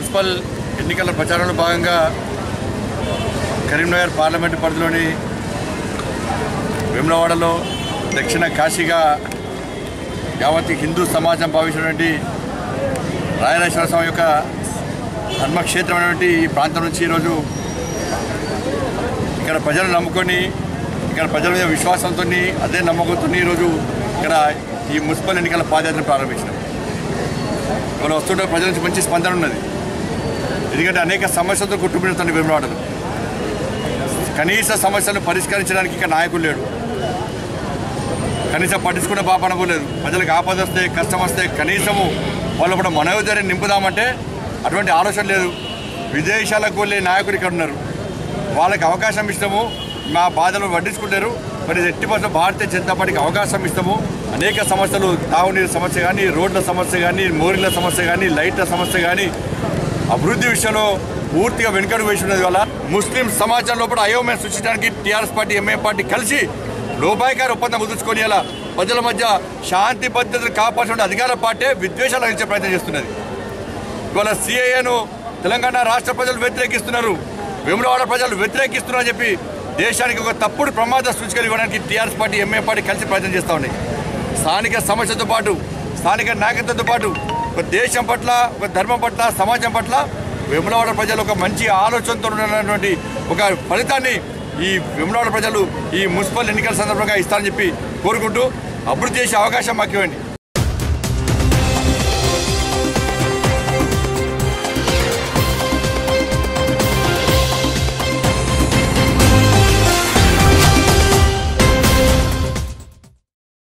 municipal ఎన్నికల ప్రచారంలో భాగంగా కరీంనగర్ పార్లమెంటు పరిధిలోని వేములవాడలో దక్షిణ కాశీగా యావత్ హిందూ సమాజం భావించినటువంటి రాయరాజేశ్వర స్వామి యొక్క ధర్మక్షేత్రమైనటువంటి ఈ ప్రాంతం నుంచి ఈరోజు ఇక్కడ ప్రజలు నమ్ముకొని ఇక్కడ ప్రజల మీద విశ్వాసంతో అదే నమ్మకంతో ఈరోజు ఇక్కడ ఈ మున్సిపల్ ఎన్నికల పాదయాత్ర ప్రారంభించినాం ఇవాళ వస్తుంటే ప్రజల నుంచి మంచి స్పందన ఉన్నది ఎందుకంటే అనేక సమస్యలతో కుటుంబిస్తుంది వేములవాడలు కనీస సమస్యలను పరిష్కరించడానికి ఇక్కడ నాయకులు లేడు కనీసం పట్టించుకునే పాపన పోలేదు ప్రజలకు ఆపద వస్తే కష్టం వస్తే కనీసము వాళ్ళు కూడా మనోధైర్యం నింపుదామంటే అటువంటి ఆలోచన లేదు విదేశాలకు వెళ్ళే నాయకులు ఇక్కడ ఉన్నారు వాళ్ళకి అవకాశం ఇస్తాము మా బాధలు పట్టించుకుంటారు మరి ఎట్టి పట్ల భారతీయ జనతా పార్టీకి అవకాశం ఇస్తాము అనేక సమస్యలు తాగునీరు సమస్య కానీ రోడ్ల సమస్య కానీ మోరీల సమస్య కానీ లైట్ల సమస్య కానీ అభివృద్ధి విషయంలో పూర్తిగా వెనుకడు వేసి ఉన్నది వల్ల ముస్లిం సమాజంలో కూడా అయోమయం సృష్టించడానికి టీఆర్ఎస్ పార్టీ ఎంఏ పార్టీ కలిసి లోపాయకార ఒప్పందం కుదుర్చుకొని ఇలా ప్రజల మధ్య శాంతి భద్రతలు కాపాడుతున్న అధికార పార్టీ విద్వేషాలు అందించే ప్రయత్నం చేస్తున్నది ఇవాళ సిఐఏను తెలంగాణ రాష్ట్ర ప్రజలు వ్యతిరేకిస్తున్నారు వేములవాడ ప్రజలు వ్యతిరేకిస్తున్నారు అని చెప్పి దేశానికి ఒక తప్పుడు ప్రమాద సూచికలు ఇవ్వడానికి టీఆర్ఎస్ పార్టీ ఎంఏ పార్టీ కలిసి ప్రయత్నం చేస్తూ ఉన్నాయి స్థానిక సమస్యలతో పాటు స్థానిక నాయకత్వంతో పాటు ఒక దేశం పట్ల ఒక ధర్మం పట్ల సమాజం పట్ల వేములవాడ ప్రజలు ఒక మంచి ఆలోచనతో ఉన్నటువంటి ఒక ఫలితాన్ని ఈ వేములవాడ ప్రజలు ఈ మున్సిపల్ ఎన్నికల సందర్భంగా ఇస్తారని చెప్పి కోరుకుంటూ అభివృద్ధి చేసే అవకాశం మాకు ఇవ్వండి